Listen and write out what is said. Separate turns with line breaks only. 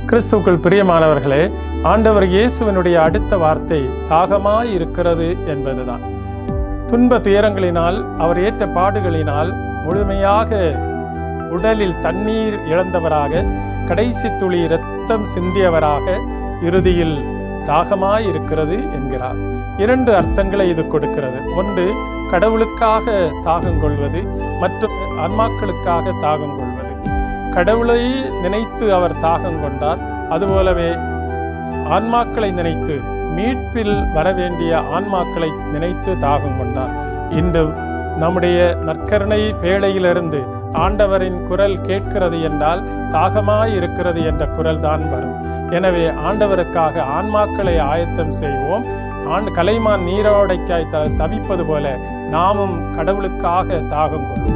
கிறிஸ்துவுக்குள் பிரியமானவர்களே ஆண்டவர் இயேசுவினுடைய அடுத்த வார்த்தை தாகமாய் இருக்கிறது என்பதுதான் துன்ப துயரங்களினால் அவர் ஏற்ற பாடுகளினால் முழுமையாக உடலில் தண்ணீர் இழந்தவராக கடைசி துளி இரத்தம் சிந்தியவராக இறுதியில் தாகமாய் இருக்கிறது என்கிறார் இரண்டு அர்த்தங்களை இது கொடுக்கிறது ஒன்று கடவுளுக்காக தாகம் கொள்வது மற்றும் ஆன்மாக்களுக்காக தாகம் கொள்வது கடவுளை நினைத்து அவர் தாகம் கொண்டார் அதுபோலவே ஆன்மாக்களை நினைத்து மீட்பில் வரவேண்டிய ஆன்மாக்களை நினைத்து தாகம் கொண்டார் இன்று நம்முடைய நற்கருணை பேழையிலிருந்து ஆண்டவரின் குரல் கேட்கிறது என்றால் தாகமாய் இருக்கிறது என்ற குரல் தான் வரும் எனவே ஆண்டவருக்காக ஆன்மாக்களை ஆயத்தம் செய்வோம் ஆண் கலைமான் நீரோடைக்காய் த தவிப்பது போல நாமும் கடவுளுக்காக தாகம் கொள்வோம்